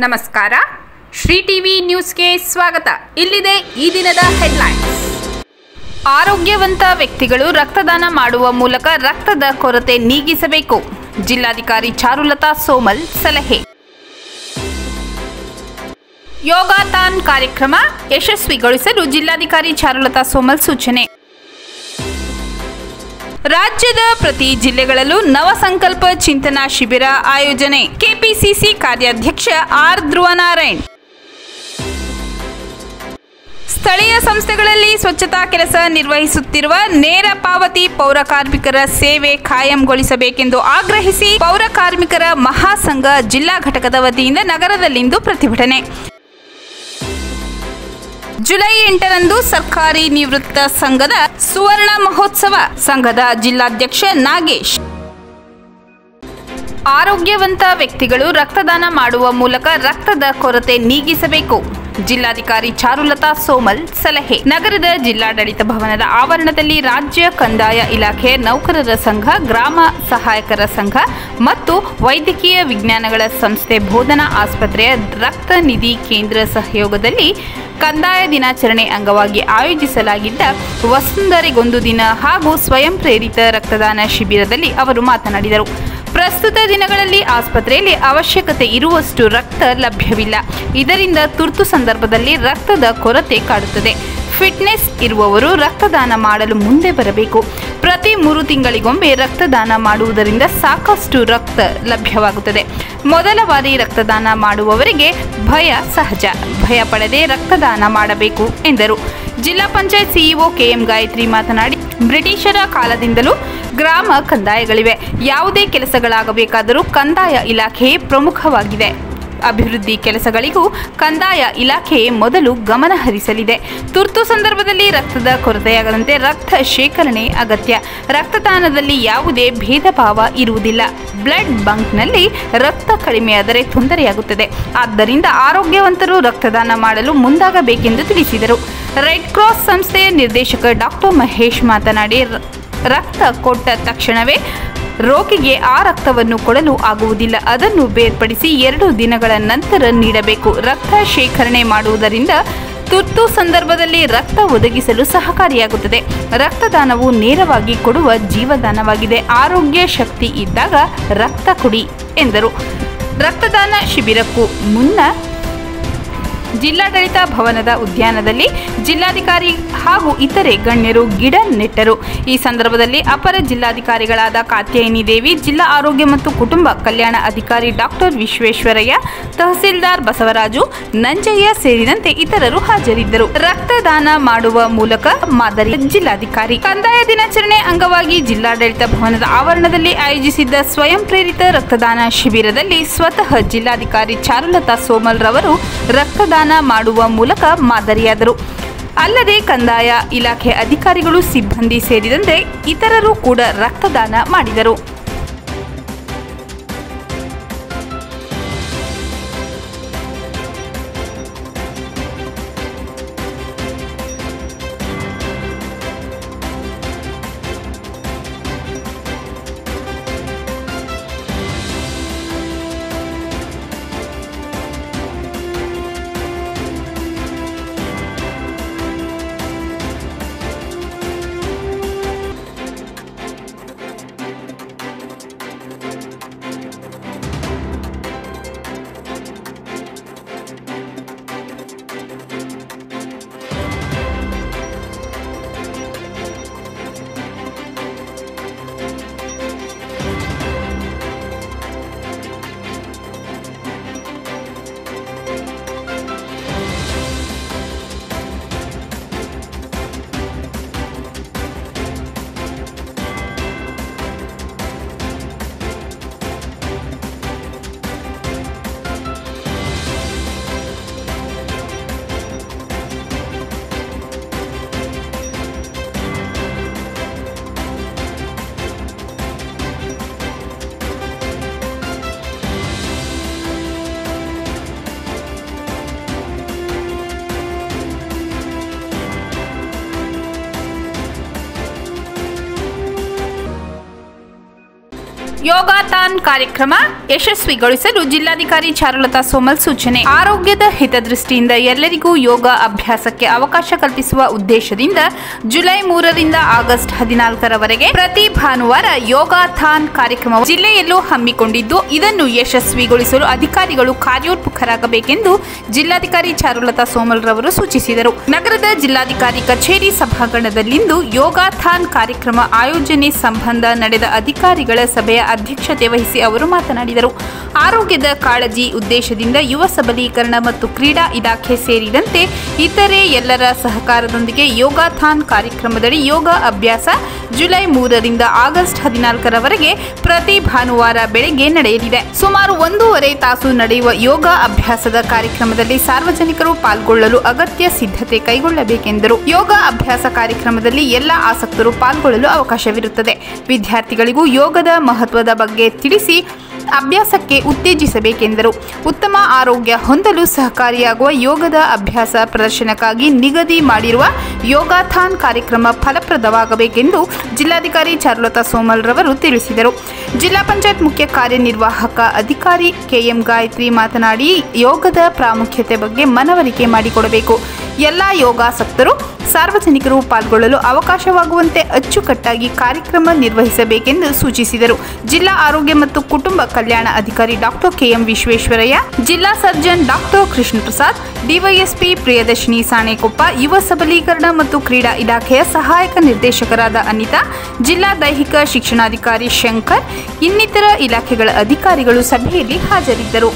ನಮಸ್ಕಾರ ಶ್ರೀ ಟಿವಿ ನ್ಯೂಸ್ಗೆ ಸ್ವಾಗತ ಇಲ್ಲಿದೆ ಈ ದಿನದ ಹೆಡ್ಲೈನ್ಸ್ ಆರೋಗ್ಯವಂತ ವ್ಯಕ್ತಿಗಳು ರಕ್ತದಾನ ಮಾಡುವ ಮೂಲಕ ರಕ್ತದ ಕೊರತೆ ನೀಗಿಸಬೇಕು ಜಿಲ್ಲಾಧಿಕಾರಿ ಚಾರುಲತಾ ಸೋಮಲ್ ಸಲಹೆ ಯೋಗಾಥಾನ್ ಕಾರ್ಯಕ್ರಮ ಯಶಸ್ವಿಗೊಳಿಸಲು ಜಿಲ್ಲಾಧಿಕಾರಿ ಚಾರುಲತಾ ಸೋಮಲ್ ಸೂಚನೆ ರಾಜ್ಯದ ಪ್ರತಿ ಜಿಲ್ಲೆಗಳಲ್ಲೂ ನವ ಸಂಕಲ್ಪ ಚಿಂತನಾ ಶಿಬಿರ ಆಯೋಜನೆ ಕೆಪಿಸಿಸಿ ಕಾರ್ಯಾಧ್ಯಕ್ಷ ಆರ್ ಧ್ರುವನಾರಾಯಣ್ ಸ್ಥಳೀಯ ಸಂಸ್ಥೆಗಳಲ್ಲಿ ಸ್ವಚ್ಛತಾ ಕೆಲಸ ನಿರ್ವಹಿಸುತ್ತಿರುವ ನೇರ ಪಾವತಿ ಪೌರ ಕಾರ್ಮಿಕರ ಸೇವೆ ಖಾಯಂಗೊಳಿಸಬೇಕೆಂದು ಆಗ್ರಹಿಸಿ ಪೌರ ಕಾರ್ಮಿಕರ ಮಹಾಸಂಘ ಜಿಲ್ಲಾ ಘಟಕದ ವತಿಯಿಂದ ನಗರದಲ್ಲಿಂದು ಪ್ರತಿಭಟನೆ ಜುಲೈ ಎಂಟರಂದು ಸರ್ಕಾರಿ ನಿವೃತ್ತ ಸಂಘದ ಸುವರ್ಣ ಮಹೋತ್ಸವ ಸಂಘದ ಜಿಲ್ಲಾಧ್ಯಕ್ಷ ನಾಗೇಶ್ ಆರೋಗ್ಯವಂತ ವ್ಯಕ್ತಿಗಳು ರಕ್ತದಾನ ಮಾಡುವ ಮೂಲಕ ರಕ್ತದ ಕೊರತೆ ನೀಗಿಸಬೇಕು ಜಿಲ್ಲಾಧಿಕಾರಿ ಚಾರುಲತಾ ಸೋಮಲ್ ಸಲಹೆ ನಗರದ ಜಿಲ್ಲಾಡಳಿತ ಭವನದ ಆವರಣದಲ್ಲಿ ರಾಜ್ಯ ಕಂದಾಯ ಇಲಾಖೆ ನೌಕರರ ಸಂಘ ಗ್ರಾಮ ಸಹಾಯಕರ ಸಂಘ ಮತ್ತು ವೈದ್ಯಕೀಯ ವಿಜ್ಞಾನಗಳ ಸಂಸ್ಥೆ ಬೋಧನಾ ಆಸ್ಪತ್ರೆಯ ರಕ್ತ ನಿಧಿ ಕೇಂದ್ರ ಸಹಯೋಗದಲ್ಲಿ ಕಂದಾಯ ದಿನಾಚರಣೆ ಅಂಗವಾಗಿ ಆಯೋಜಿಸಲಾಗಿದ್ದ ವಸುಂಧರೆಗೊಂದು ದಿನ ಹಾಗೂ ಸ್ವಯಂ ಪ್ರೇರಿತ ರಕ್ತದಾನ ಶಿಬಿರದಲ್ಲಿ ಅವರು ಮಾತನಾಡಿದರು ಪ್ರಸ್ತುತ ದಿನಗಳಲ್ಲಿ ಆಸ್ಪತ್ರೆಯಲ್ಲಿ ಅವಶ್ಯಕತೆ ಇರುವಷ್ಟು ರಕ್ತ ಲಭ್ಯವಿಲ್ಲ ಇದರಿಂದ ತುರ್ತು ಸಂದರ್ಭದಲ್ಲಿ ರಕ್ತದ ಕೊರತೆ ಕಾಡುತ್ತದೆ ಫಿಟ್ನೆಸ್ ಇರುವವರು ರಕ್ತದಾನ ಮಾಡಲು ಮುಂದೆ ಬರಬೇಕು ಪ್ರತಿ ಮೂರು ತಿಂಗಳಿಗೊಮ್ಮೆ ರಕ್ತದಾನ ಮಾಡುವುದರಿಂದ ಸಾಕಷ್ಟು ರಕ್ತ ಲಭ್ಯವಾಗುತ್ತದೆ ಮೊದಲ ಬಾರಿ ರಕ್ತದಾನ ಮಾಡುವವರಿಗೆ ಭಯ ಸಹಜ ಭಯ ಪಡದೆ ರಕ್ತದಾನ ಮಾಡಬೇಕು ಎಂದರು ಜಿಲ್ಲಾ ಪಂಚಾಯತ್ ಸಿಇಒ ಕೆಎಂ ಗಾಯತ್ರಿ ಮಾತನಾಡಿ ಬ್ರಿಟಿಷರ ಕಾಲದಿಂದಲೂ ಗ್ರಾಮ ಕಂದಾಯಗಳಿವೆ ಯಾವುದೇ ಕೆಲಸಗಳಾಗಬೇಕಾದರೂ ಕಂದಾಯ ಇಲಾಖೆಯೇ ಪ್ರಮುಖವಾಗಿದೆ ಅಭಿವೃದ್ಧಿ ಕೆಲಸಗಳಿಗೂ ಕಂದಾಯ ಇಲಾಖೆಯೇ ಮೊದಲು ಗಮನ ಹರಿಸಲಿದೆ ತುರ್ತು ಸಂದರ್ಭದಲ್ಲಿ ರಕ್ತದ ಕೊರತೆಯಾಗದಂತೆ ರಕ್ತ ಶೇಖರಣೆ ಅಗತ್ಯ ರಕ್ತದಾನದಲ್ಲಿ ಯಾವುದೇ ಭೇದ ಭಾವ ಇರುವುದಿಲ್ಲ ಬ್ಲಡ್ ಬಂಕ್ನಲ್ಲಿ ರಕ್ತ ಕಡಿಮೆಯಾದರೆ ತೊಂದರೆಯಾಗುತ್ತದೆ ಆದ್ದರಿಂದ ಆರೋಗ್ಯವಂತರು ರಕ್ತದಾನ ಮಾಡಲು ಮುಂದಾಗಬೇಕೆಂದು ತಿಳಿಸಿದರು ರೆಡ್ ಕ್ರಾಸ್ ಸಂಸ್ಥೆಯ ನಿರ್ದೇಶಕ ಡಾಕ್ಟರ್ ಮಹೇಶ್ ಮಾತನಾಡಿ ರ- ರಕ್ತ ಕೊಟ್ಟ ತಕ್ಷಣವೇ ರೋಗಿಗೆ ಆ ರಕ್ತವನ್ನು ಕೊಡಲು ಆಗುವುದಿಲ್ಲ ಅದನ್ನು ಬೇರ್ಪಡಿಸಿ ಎರಡು ದಿನಗಳ ನಂತರ ನೀಡಬೇಕು ರಕ್ತ ಶೇಖರಣೆ ಮಾಡುವುದರಿಂದ ತುರ್ತು ಸಂದರ್ಭದಲ್ಲಿ ರಕ್ತ ಒದಗಿಸಲು ಸಹಕಾರಿಯಾಗುತ್ತದೆ ರಕ್ತದಾನವು ನೇರವಾಗಿ ಕೊಡುವ ಜೀವದಾನವಾಗಿದೆ ಆರೋಗ್ಯ ಶಕ್ತಿ ಇದ್ದಾಗ ರಕ್ತ ಕೊಡಿ ಎಂದರು ರಕ್ತದಾನ ಶಿಬಿರಕ್ಕೂ ಮುನ್ನ ಜಿಲ್ಲಾಡಳಿತ ಭವನದ ಉದ್ಯಾನದಲ್ಲಿ ಜಿಲ್ಲಾಧಿಕಾರಿ ಹಾಗೂ ಇತರೆ ಗಣ್ಯರು ಗಿಡ ನೆಟ್ಟರು ಈ ಸಂದರ್ಭದಲ್ಲಿ ಅಪರ ಜಿಲ್ಲಾಧಿಕಾರಿಗಳಾದ ಕಾತ್ಯಾಯಿನಿ ದೇವಿ ಜಿಲ್ಲಾ ಆರೋಗ್ಯ ಮತ್ತು ಕುಟುಂಬ ಕಲ್ಯಾಣ ಅಧಿಕಾರಿ ಡಾಕ್ಟರ್ ವಿಶ್ವೇಶ್ವರಯ್ಯ ತಹಸೀಲ್ದಾರ್ ಬಸವರಾಜು ನಂಜಯ್ಯ ಸೇರಿದಂತೆ ಇತರರು ಹಾಜರಿದ್ದರು ರಕ್ತದಾನ ಮಾಡುವ ಮೂಲಕ ಮಾದರಿ ಜಿಲ್ಲಾಧಿಕಾರಿ ಕಂದಾಯ ದಿನಾಚರಣೆ ಅಂಗವಾಗಿ ಜಿಲ್ಲಾಡಳಿತ ಭವನದ ಆವರಣದಲ್ಲಿ ಆಯೋಜಿಸಿದ್ದ ಸ್ವಯಂ ಪ್ರೇರಿತ ರಕ್ತದಾನ ಶಿಬಿರದಲ್ಲಿ ಸ್ವತಃ ಜಿಲ್ಲಾಧಿಕಾರಿ ಚಾರುಲತಾ ಸೋಮಲ್ ರವರು ರಕ್ತದಾನ ಮಾಡುವ ಮೂಲಕ ಮಾದರಿಯಾದರು ಅಲ್ಲದೆ ಕಂದಾಯ ಇಲಾಖೆ ಅಧಿಕಾರಿಗಳು ಸಿಬ್ಬಂದಿ ಸೇರಿದಂತೆ ಇತರರು ಕೂಡ ರಕ್ತದಾನ ಮಾಡಿದರು ಯೋಗಾಥಾನ್ ಕಾರ್ಯಕ್ರಮ ಯಶಸ್ವಿಗೊಳಿಸಲು ಜಿಲ್ಲಾಧಿಕಾರಿ ಚಾರುಲತಾ ಸೋಮಲ್ ಸೂಚನೆ ಆರೋಗ್ಯದ ಹಿತದೃಷ್ಟಿಯಿಂದ ಎಲ್ಲರಿಗೂ ಯೋಗ ಅಭ್ಯಾಸಕ್ಕೆ ಅವಕಾಶ ಕಲ್ಪಿಸುವ ಉದ್ದೇಶದಿಂದ ಜುಲೈ ಮೂರರಿಂದ ಆಗಸ್ಟ್ ಹದಿನಾಲ್ಕರವರೆಗೆ ಪ್ರತಿ ಭಾನುವಾರ ಯೋಗಾಥಾನ್ ಕಾರ್ಯಕ್ರಮ ಜಿಲ್ಲೆಯಲ್ಲೂ ಹಮ್ಮಿಕೊಂಡಿದ್ದು ಇದನ್ನು ಯಶಸ್ವಿಗೊಳಿಸಲು ಅಧಿಕಾರಿಗಳು ಕಾರ್ಯೋನ್ಮುಖರಾಗಬೇಕೆಂದು ಜಿಲ್ಲಾಧಿಕಾರಿ ಚಾರುಲತಾ ಸೋಮಲ್ ರವರು ಸೂಚಿಸಿದರು ನಗರದ ಜಿಲ್ಲಾಧಿಕಾರಿ ಕಚೇರಿ ಸಭಾಂಗಣದಲ್ಲಿಂದು ಯೋಗಾಥಾನ್ ಕಾರ್ಯಕ್ರಮ ಆಯೋಜನೆ ಸಂಬಂಧ ನಡೆದ ಅಧಿಕಾರಿಗಳ ಸಭೆಯ ಅಧ್ಯಕ್ಷತೆ ವಹಿಸಿ ಅವರು ಮಾತನಾಡಿದರು ಆರೋಗ್ಯದ ಕಾಳಜಿ ಉದ್ದೇಶದಿಂದ ಯುವ ಸಬಲೀಕರಣ ಮತ್ತು ಕ್ರೀಡಾ ಇಲಾಖೆ ಸೇರಿದಂತೆ ಇತರೆ ಎಲ್ಲರ ಸಹಕಾರದೊಂದಿಗೆ ಯೋಗಾಥಾನ್ ಕಾರ್ಯಕ್ರಮದಡಿ ಯೋಗ ಅಭ್ಯಾಸ ಜುಲೈ ಮೂರರಿಂದ ಆಗಸ್ಟ್ ಹದಿನಾಲ್ಕರವರೆಗೆ ಪ್ರತಿ ಭಾನುವಾರ ಬೆಳಗ್ಗೆ ನಡೆಯಲಿದೆ ಸುಮಾರು ಒಂದೂವರೆ ತಾಸು ನಡೆಯುವ ಯೋಗ ಅಭ್ಯಾಸದ ಕಾರ್ಯಕ್ರಮದಲ್ಲಿ ಸಾರ್ವಜನಿಕರು ಪಾಲ್ಗೊಳ್ಳಲು ಅಗತ್ಯ ಸಿದ್ಧತೆ ಕೈಗೊಳ್ಳಬೇಕೆಂದರು ಯೋಗ ಅಭ್ಯಾಸ ಕಾರ್ಯಕ್ರಮದಲ್ಲಿ ಎಲ್ಲ ಆಸಕ್ತರು ಪಾಲ್ಗೊಳ್ಳಲು ಅವಕಾಶವಿರುತ್ತದೆ ವಿದ್ಯಾರ್ಥಿಗಳಿಗೂ ಯೋಗದ ಮಹತ್ವದ ಬಗ್ಗೆ ತಿಳಿಸಿ ಅಭ್ಯಾಸಕ್ಕೆ ಉತ್ತೇಜಿಸಬೇಕೆಂದರು ಉತ್ತಮ ಆರೋಗ್ಯ ಹೊಂದಲು ಸಹಕಾರಿಯಾಗುವ ಯೋಗದ ಅಭ್ಯಾಸ ಪ್ರದರ್ಶನಕ್ಕಾಗಿ ನಿಗದಿ ಮಾಡಿರುವ ಯೋಗಾಥಾನ್ ಕಾರ್ಯಕ್ರಮ ಫಲಪ್ರದವಾಗಬೇಕೆಂದು ಜಿಲ್ಲಾಧಿಕಾರಿ ಚಾರುಲತಾ ಸೋಮಲ್ ರವರು ತಿಳಿಸಿದರು ಜಿಲ್ಲಾ ಪಂಚಾಯತ್ ಮುಖ್ಯ ಕಾರ್ಯನಿರ್ವಾಹಕ ಅಧಿಕಾರಿ ಕೆಎಂ ಗಾಯತ್ರಿ ಮಾತನಾಡಿ ಯೋಗದ ಪ್ರಾಮುಖ್ಯತೆ ಬಗ್ಗೆ ಮನವರಿಕೆ ಮಾಡಿಕೊಡಬೇಕು ಎಲ್ಲ ಯೋಗಾಸಕ್ತರು ಸಾರ್ವಜನಿಕರು ಪಾಲ್ಗೊಳ್ಳಲು ಅವಕಾಶವಾಗುವಂತೆ ಅಚ್ಚುಕಟ್ಟಾಗಿ ಕಾರ್ಯಕ್ರಮ ನಿರ್ವಹಿಸಬೇಕೆಂದು ಸೂಚಿಸಿದರು ಜಿಲ್ಲಾ ಆರೋಗ್ಯ ಮತ್ತು ಕುಟುಂಬ ಕಲ್ಯಾಣ ಅಧಿಕಾರಿ ಡಾಕ್ಟರ್ ಕೆಎಂ ವಿಶ್ವೇಶ್ವರಯ್ಯ ಜಿಲ್ಲಾ surgeon doctor Krishna Prasad DYSP Priyadarshini Sanekoppa ಯುವ ಸಬಲೀಕರಣ ಮತ್ತು ಕ್ರೀಡಾ ಇಲಾಖೆಯ ಸಹಾಯಕ ನಿರ್ದೇಶಕರಾದ ಅನಿತಾ ಜಿಲ್ಲಾ ದೈಹಿಕ ಶಿಕ್ಷಣಾಧಿಕಾರಿ ಶಂಕರ್ ಇನ್ನಿತರ ಇಲಾಖೆಗಳ ಅಧಿಕಾರಿಗಳು ಸಭೆಯಲ್ಲಿ ಹಾಜರಿದ್ದರು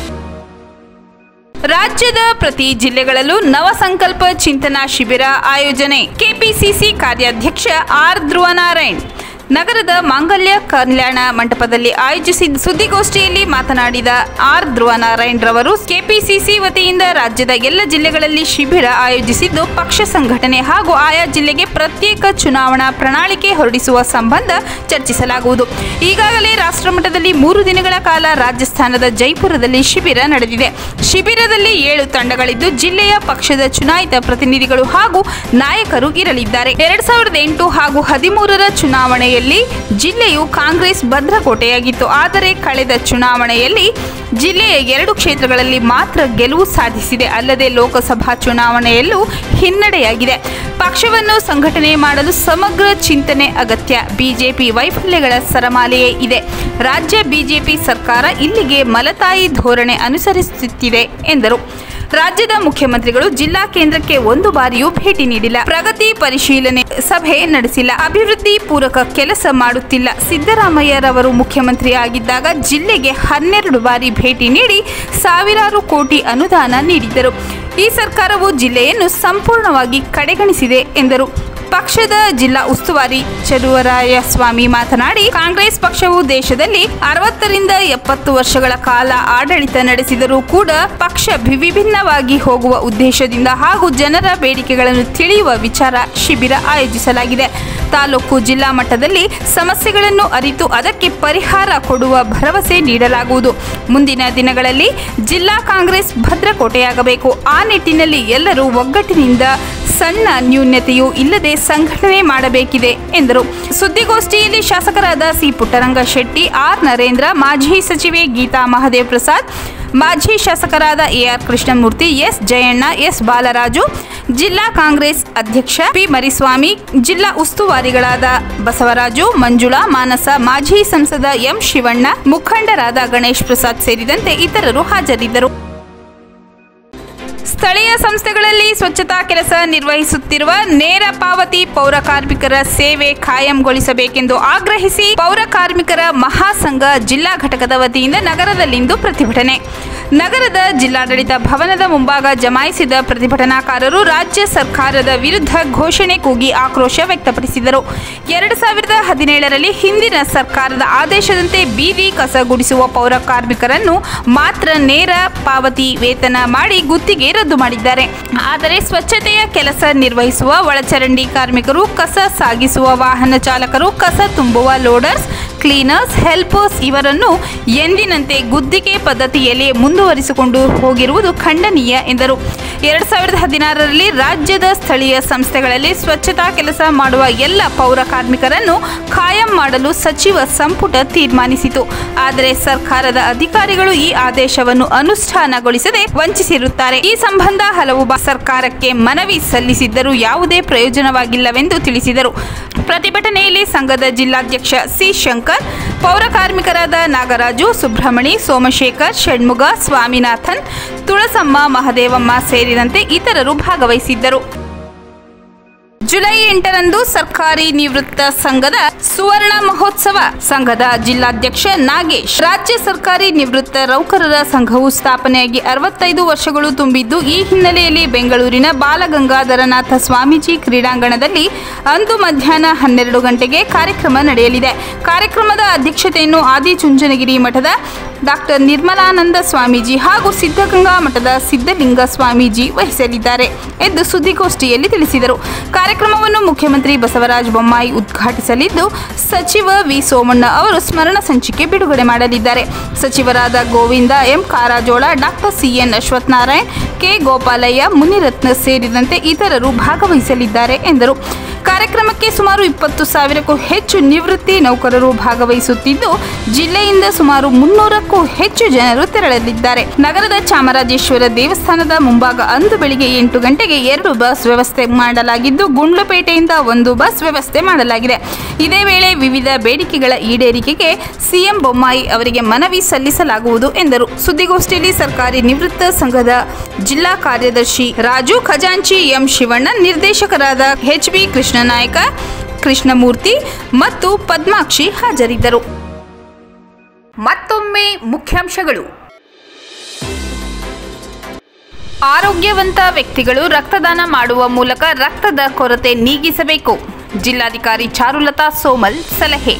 ರಾಜ್ಯದ ಪ್ರತಿ ಜಿಲ್ಲೆಗಳಲ್ಲೂ ನವಸಂಕಲ್ಪ ಚಿಂತನಾ ಶಿಬಿರ ಆಯೋಜನೆ ಕೆಪಿಸಿಸಿ ಕಾರ್ಯಾಧ್ಯಕ್ಷ ಆರ್ ಧ್ರುವನಾರಾಯಣ್ ನಗರದ ಮಾಂಗಲ್ಯ ಕಲ್ಯಾಣ ಮಂಟಪದಲ್ಲಿ ಆಯೋಜಿಸಿದ ಸುದ್ದಿಗೋಷ್ಠಿಯಲ್ಲಿ ಮಾತನಾಡಿದ ಆರ್ ಧ್ರುವನಾರಾಯಣ್ ರವರು ಕೆಪಿಸಿಸಿ ವತಿಯಿಂದ ರಾಜ್ಯದ ಎಲ್ಲ ಜಿಲ್ಲೆಗಳಲ್ಲಿ ಶಿಬಿರ ಆಯೋಜಿಸಿದ್ದು ಪಕ್ಷ ಸಂಘಟನೆ ಹಾಗೂ ಆಯಾ ಜಿಲ್ಲೆಗೆ ಪ್ರತ್ಯೇಕ ಚುನಾವಣಾ ಪ್ರಣಾಳಿಕೆ ಹೊರಡಿಸುವ ಸಂಬಂಧ ಚರ್ಚಿಸಲಾಗುವುದು ಈಗಾಗಲೇ ರಾಷ್ಟ್ರಮಟ್ಟದಲ್ಲಿ ಮೂರು ದಿನಗಳ ಕಾಲ ರಾಜಸ್ಥಾನದ ಜೈಪುರದಲ್ಲಿ ಶಿಬಿರ ನಡೆದಿದೆ ಶಿಬಿರದಲ್ಲಿ ಏಳು ತಂಡಗಳಿದ್ದು ಜಿಲ್ಲೆಯ ಪಕ್ಷದ ಚುನಾಯಿತ ಪ್ರತಿನಿಧಿಗಳು ಹಾಗೂ ನಾಯಕರು ಇರಲಿದ್ದಾರೆ ಎರಡ್ ಸಾವಿರದ ಎಂಟು ಹಾಗೂ ಹದಿಮೂರರ ಚುನಾವಣೆಯಲ್ಲಿ ಜಿಲ್ಲೆಯು ಕಾಂಗ್ರೆಸ್ ಭದ್ರಕೋಟೆಯಾಗಿತ್ತು ಆದರೆ ಕಳೆದ ಚುನಾವಣೆಯಲ್ಲಿ ಜಿಲ್ಲೆಯ ಎರಡು ಕ್ಷೇತ್ರಗಳಲ್ಲಿ ಮಾತ್ರ ಗೆಲುವು ಸಾಧಿಸಿದೆ ಅಲ್ಲದೆ ಲೋಕಸಭಾ ಚುನಾವಣೆಯಲ್ಲೂ ಹಿನ್ನಡೆಯಾಗಿದೆ ಪಕ್ಷವನ್ನು ಸಂಘಟನೆ ಮಾಡಲು ಸಮಗ್ರ ಚಿಂತನೆ ಅಗತ್ಯ ಬಿಜೆಪಿ ವೈಫಲ್ಯಗಳ ಸರಮಾಲೆಯೇ ಇದೆ ರಾಜ್ಯ ಬಿಜೆಪಿ ಸರ್ಕಾರ ಇಲ್ಲಿಗೆ ಮಲತಾಯಿ ಧೋರಣೆ ಅನುಸರಿಸುತ್ತಿದೆ ಎಂದರು ರಾಜ್ಯದ ಮುಖ್ಯಮಂತ್ರಿಗಳು ಜಿಲ್ಲಾ ಕೇಂದ್ರಕ್ಕೆ ಒಂದು ಬಾರಿಯೂ ಭೇಟಿ ನೀಡಿಲ್ಲ ಪ್ರಗತಿ ಪರಿಶೀಲನೆ ಸಭೆ ನಡೆಸಿಲ್ಲ ಅಭಿವೃದ್ಧಿ ಪೂರಕ ಕೆಲಸ ಮಾಡುತ್ತಿಲ್ಲ ಸಿದ್ದರಾಮಯ್ಯರವರು ಮುಖ್ಯಮಂತ್ರಿ ಆಗಿದ್ದಾಗ ಜಿಲ್ಲೆಗೆ ಹನ್ನೆರಡು ಬಾರಿ ಭೇಟಿ ನೀಡಿ ಸಾವಿರಾರು ಕೋಟಿ ಅನುದಾನ ನೀಡಿದ್ದರು ಈ ಸರ್ಕಾರವು ಜಿಲ್ಲೆಯನ್ನು ಸಂಪೂರ್ಣವಾಗಿ ಕಡೆಗಣಿಸಿದೆ ಎಂದರು ಪಕ್ಷದ ಜಿಲ್ಲಾ ಉಸ್ತುವಾರಿ ಚಲುವರಾಯಸ್ವಾಮಿ ಮಾತನಾಡಿ ಕಾಂಗ್ರೆಸ್ ಪಕ್ಷವು ದೇಶದಲ್ಲಿ ಅರವತ್ತರಿಂದ ಎಪ್ಪತ್ತು ವರ್ಷಗಳ ಕಾಲ ಆಡಳಿತ ನಡೆಸಿದರೂ ಕೂಡ ಪಕ್ಷ ವಿಭಿನ್ನವಾಗಿ ಹೋಗುವ ಉದ್ದೇಶದಿಂದ ಹಾಗೂ ಜನರ ಬೇಡಿಕೆಗಳನ್ನು ತಿಳಿಯುವ ವಿಚಾರ ಶಿಬಿರ ಆಯೋಜಿಸಲಾಗಿದೆ ತಾಲೂಕು ಜಿಲ್ಲಾ ಮಟ್ಟದಲ್ಲಿ ಸಮಸ್ಯೆಗಳನ್ನು ಅರಿತು ಅದಕ್ಕೆ ಪರಿಹಾರ ಕೊಡುವ ಭರವಸೆ ನೀಡಲಾಗುವುದು ಮುಂದಿನ ದಿನಗಳಲ್ಲಿ ಜಿಲ್ಲಾ ಕಾಂಗ್ರೆಸ್ ಭದ್ರಕೋಟೆಯಾಗಬೇಕು ಆ ನಿಟ್ಟಿನಲ್ಲಿ ಎಲ್ಲರೂ ಒಗ್ಗಟ್ಟಿನಿಂದ ಸಣ್ಣ ನ್ಯೂನ್ಯತೆಯೂ ಇಲ್ಲದೆ ಸಂಘಟನೆ ಮಾಡಬೇಕಿದೆ ಎಂದರು ಸುದ್ದಿಗೋಷ್ಠಿಯಲ್ಲಿ ಶಾಸಕರಾದ ಸಿ ಪುಟ್ಟರಂಗ ಶೆಟ್ಟಿ ಆರ್ ನರೇಂದ್ರ ಮಾಜಿ ಸಚಿವೆ ಗೀತಾ ಮಹದೇವ್ ಪ್ರಸಾದ್ ಮಾಜಿ ಶಾಸಕರಾದ AR Krishnamurthy S Jayanna S Balaraju ಜಿಲ್ಲಾ ಕಾಂಗ್ರೆಸ್ ಅಧ್ಯಕ್ಷ ಪಿ ಮರಿಸ್ವಾಮಿ ಜಿಲ್ಲಾ ಉಸ್ತುವಾರಿಗಳಾದ ಬಸವರಾಜು ಮಂಜುಳಾ ಮಾನಸ ಮಾಜಿ ಸಂಸದ ಎಂ ಶಿವಣ್ಣ ಮುಖಂಡರಾದ ಗಣೇಶ್ ಪ್ರಸಾದ್ ಸೇರಿದಂತೆ ಇತರರು ಹಾಜರಿದ್ದರು ಸ್ಥಳೀಯ ಸಂಸ್ಥೆಗಳಲ್ಲಿ ಸ್ವಚ್ಛತಾ ಕೆಲಸ ನಿರ್ವಹಿಸುತ್ತಿರುವ ನೇರ ಪಾವತಿ ಪೌರ ಕಾರ್ಮಿಕರ ಸೇವೆ ಕಾಯಂಗೊಳಿಸಬೇಕೆಂದು ಆಗ್ರಹಿಸಿ ಪೌರ ಕಾರ್ಮಿಕರ ಮಹಾಸಂಘ ಜಿಲ್ಲಾ ಘಟಕದ ವತಿಯಿಂದ ನಗರದಲ್ಲಿಂದು ಪ್ರತಿಭಟನೆ ನಗರದ ಜಿಲ್ಲಾಡಳಿತ ಭವನದ ಮುಂಭಾಗ ಜಮಾಯಿಸಿದ ಪ್ರತಿಭಟನಾಕಾರರು ರಾಜ್ಯ ಸರ್ಕಾರದ ವಿರುದ್ಧ ಘೋಷಣೆ ಕೂಗಿ ಆಕ್ರೋಶ ವ್ಯಕ್ತಪಡಿಸಿದರು ಎರಡು ಸಾವಿರದ ಹದಿನೇಳರಲ್ಲಿ ಹಿಂದಿನ ಸರ್ಕಾರದ ಆದೇಶದಂತೆ ಬೀದಿ ಕಸ ಗುಡಿಸುವ ಪೌರ ಕಾರ್ಮಿಕರನ್ನು ಮಾತ್ರ ನೇರ ಪಾವತಿ ವೇತನ ಮಾಡಿ ಗುತ್ತಿಗೆ ರದ್ದು ಮಾಡಿದ್ದಾರೆ ಆದರೆ ಸ್ವಚ್ಛತೆಯ ಕೆಲಸ ನಿರ್ವಹಿಸುವ ಒಳಚರಂಡಿ ಕಾರ್ಮಿಕರು ಕಸ ಸಾಗಿಸುವ ವಾಹನ ಚಾಲಕರು ಕಸ ತುಂಬುವ ಲೋಡರ್ಸ್ ಕ್ಲೀನರ್ಸ್ ಹೆಲ್ಪರ್ಸ್ ಇವರನ್ನು ಎಂದಿನಂತೆ ಗುತ್ತಿಗೆ ಪದ್ಧತಿಯಲ್ಲಿ ಮುಂದುವರಿಸಿಕೊಂಡು ಹೋಗಿರುವುದು ಖಂಡನೀಯ ಎಂದರು ಎರಡ್ ಸಾವಿರದ ಹದಿನಾರರಲ್ಲಿ ರಾಜ್ಯದ ಸ್ಥಳೀಯ ಸಂಸ್ಥೆಗಳಲ್ಲಿ ಸ್ವಚ್ಛತಾ ಕೆಲಸ ಮಾಡುವ ಎಲ್ಲ ಪೌರ ಕಾರ್ಮಿಕರನ್ನು ಖಾಯಂ ಮಾಡಲು ಸಚಿವ ಸಂಪುಟ ತೀರ್ಮಾನಿಸಿತು ಆದರೆ ಸರ್ಕಾರದ ಅಧಿಕಾರಿಗಳು ಈ ಆದೇಶವನ್ನು ಅನುಷ್ಠಾನಗೊಳಿಸದೆ ವಂಚಿಸಿರುತ್ತಾರೆ ಈ ಸಂಬಂಧ ಹಲವು ಬಾ ಸರ್ಕಾರಕ್ಕೆ ಮನವಿ ಸಲ್ಲಿಸಿದ್ದರೂ ಯಾವುದೇ ಪ್ರಯೋಜನವಾಗಿಲ್ಲವೆಂದು ತಿಳಿಸಿದರು ಪ್ರತಿಭಟನೆಯಲ್ಲಿ ಸಂಘದ ಜಿಲ್ಲಾಧ್ಯಕ್ಷ ಸಿ ಶಂಕರ್ ಪೌರ ಕಾರ್ಮಿಕರಾದ ನಾಗರಾಜು ಸುಬ್ರಹ್ಮಣಿ ಸೋಮಶೇಖರ್ ಷಣ್ಮುಗ ಸ್ವಾಮಿನಾಥನ್ ತುಳಸಮ್ಮ ಮಹದೇವಮ್ಮ ಸೇರಿದಂತೆ ಇತರರು ಭಾಗವಹಿಸಿದ್ದರು ಜುಲೈ ಎಂಟರಂದು ಸರ್ಕಾರಿ ನಿವೃತ್ತ ಸಂಘದ ಸುವರ್ಣ ಮಹೋತ್ಸವ ಸಂಘದ ಜಿಲ್ಲಾಧ್ಯಕ್ಷ ನಾಗೇಶ್ ರಾಜ್ಯ ಸರ್ಕಾರಿ ನಿವೃತ್ತ ನೌಕರರ ಸಂಘವು ಸ್ಥಾಪನೆಯಾಗಿ ಅರವತ್ತೈದು ವರ್ಷಗಳು ತುಂಬಿದ್ದು ಈ ಹಿನ್ನೆಲೆಯಲ್ಲಿ ಬೆಂಗಳೂರಿನ ಬಾಲಗಂಗಾಧರನಾಥ ಸ್ವಾಮೀಜಿ ಕ್ರೀಡಾಂಗಣದಲ್ಲಿ ಅಂದು ಮಧ್ಯಾಹ್ನ ಹನ್ನೆರಡು ಗಂಟೆಗೆ ಕಾರ್ಯಕ್ರಮ ನಡೆಯಲಿದೆ ಕಾರ್ಯಕ್ರಮದ ಅಧ್ಯಕ್ಷತೆಯನ್ನು ಆದಿಚುಂಚನಗಿರಿ ಮಠದ ಡಾಕ್ಟರ್ ನಿರ್ಮಲಾನಂದ ಸ್ವಾಮೀಜಿ ಹಾಗೂ ಸಿದ್ಧಗಂಗಾ ಮಠದ ಸಿದ್ಧಲಿಂಗ ಸ್ವಾಮೀಜಿ ವಹಿಸಲಿದ್ದಾರೆ ಎಂದು ಸುದ್ದಿಗೋಷ್ಠಿಯಲ್ಲಿ ತಿಳಿಸಿದರು ಕಾರ್ಯಕ್ರಮವನ್ನು ಮುಖ್ಯಮಂತ್ರಿ ಬಸವರಾಜ ಬೊಮ್ಮಾಯಿ ಉದ್ಘಾಟಿಸಲಿದ್ದು ಸಚಿವ ವಿ ಸೋಮಣ್ಣ ಅವರು ಸ್ಮರಣ ಸಂಚಿಕೆ ಬಿಡುಗಡೆ ಮಾಡಲಿದ್ದಾರೆ ಸಚಿವರಾದ Govinda M Karjol doctor CN Ashwathnarayan K Gopalaiah Munirathna ಸೇರಿದಂತೆ ಇತರರು ಭಾಗವಹಿಸಲಿದ್ದಾರೆ ಎಂದರು ಕಾರ್ಯಕ್ರಮಕ್ಕೆ ಸುಮಾರು ಇಪ್ಪತ್ತು ಸಾವಿರಕ್ಕೂ ಹೆಚ್ಚು ನಿವೃತ್ತಿ ನೌಕರರು ಭಾಗವಹಿಸುತ್ತಿದ್ದು ಜಿಲ್ಲೆಯಿಂದ ಸುಮಾರು ಮುನ್ನೂರಕ್ಕೂ ಹೆಚ್ಚು ಜನರು ತೆರಳಲಿದ್ದಾರೆ ನಗರದ ಚಾಮರಾಜೇಶ್ವರ ದೇವಸ್ಥಾನದ ಮುಂಭಾಗ ಅಂದು ಬೆಳಿಗ್ಗೆ ಎಂಟು ಗಂಟೆಗೆ ಎರಡು ಬಸ್ ವ್ಯವಸ್ಥೆ ಮಾಡಲಾಗಿದ್ದು ಗುಂಡ್ಲುಪೇಟೆಯಿಂದ ಒಂದು ಬಸ್ ವ್ಯವಸ್ಥೆ ಮಾಡಲಾಗಿದೆ ಇದೇ ವೇಳೆ ವಿವಿಧ ಬೇಡಿಕೆಗಳ ಈಡೇರಿಕೆಗೆ ಸಿಎಂ ಬೊಮ್ಮಾಯಿ ಅವರಿಗೆ ಮನವಿ ಸಲ್ಲಿಸಲಾಗುವುದು ಎಂದರು ಸುದ್ದಿಗೋಷ್ಠಿಯಲ್ಲಿ ಸರ್ಕಾರಿ ನಿವೃತ್ತ ಸಂಘದ ಜಿಲ್ಲಾ ಕಾರ್ಯದರ್ಶಿ ರಾಜು ಖಜಾಂಚಿ ಎಂ ಶಿವಣ್ಣ ನಿರ್ದೇಶಕರಾದ ಎಚ್ ಬಿ ಕೃಷ್ಣನಾಯಕ ಕೃಷ್ಣಮೂರ್ತಿ ಮತ್ತು ಪದ್ಮಾಕ್ಷಿ ಹಾಜರಿದ್ದರು ಮತ್ತೊಮ್ಮೆ ಮುಖ್ಯಾಂಶಗಳು ಆರೋಗ್ಯವಂತ ವ್ಯಕ್ತಿಗಳು ರಕ್ತದಾನ ಮಾಡುವ ಮೂಲಕ ರಕ್ತದ ಕೊರತೆ ನೀಗಿಸಬೇಕು ಜಿಲ್ಲಾಧಿಕಾರಿ ಚಾರುಲತಾ ಸೋಮಲ್ ಸಲಹೆ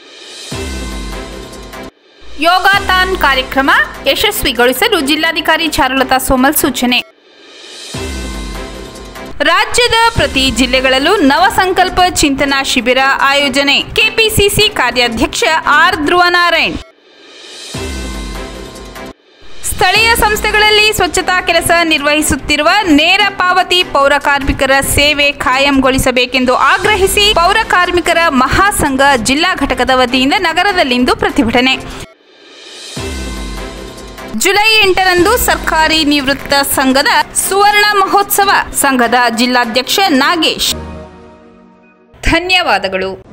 ಯೋಗಾಥಾನ್ ಕಾರ್ಯಕ್ರಮ ಯಶಸ್ವಿಗೊಳಿಸಲು ಜಿಲ್ಲಾಧಿಕಾರಿ ಚಾರುಲತಾ ಸೋಮಲ್ ಸೂಚನೆ ರಾಜ್ಯದ ಪ್ರತಿ ಜಿಲ್ಲೆಗಳಲ್ಲೂ ನವಸಂಕಲ್ಪ ಚಿಂತನಾ ಶಿಬಿರ ಆಯೋಜನೆ ಕೆಪಿಸಿಸಿ ಕಾರ್ಯಾಧ್ಯಕ್ಷ ಆರ್ ಧ್ರುವನಾರಾಯಣ್ ಸ್ಥಳೀಯ ಸಂಸ್ಥೆಗಳಲ್ಲಿ ಸ್ವಚ್ಛತಾ ಕೆಲಸ ನಿರ್ವಹಿಸುತ್ತಿರುವ ನೇರ ಪಾವತಿ ಪೌರ ಕಾರ್ಮಿಕರ ಸೇವೆ ಖಾಯಂಗೊಳಿಸಬೇಕೆಂದು ಆಗ್ರಹಿಸಿ ಪೌರ ಕಾರ್ಮಿಕರ ಮಹಾಸಂಘ ಜಿಲ್ಲಾ ಘಟಕದ ವತಿಯಿಂದ ನಗರದಲ್ಲಿಂದು ಪ್ರತಿಭಟನೆ ಜುಲೈ ಎಂಟರಂದು ಸರ್ಕಾರಿ ನಿವೃತ್ತ ಸಂಘದ ಸುವರ್ಣ ಮಹೋತ್ಸವ ಸಂಘದ ಜಿಲ್ಲಾಧ್ಯಕ್ಷ ನಾಗೇಶ್ ಧನ್ಯವಾದಗಳು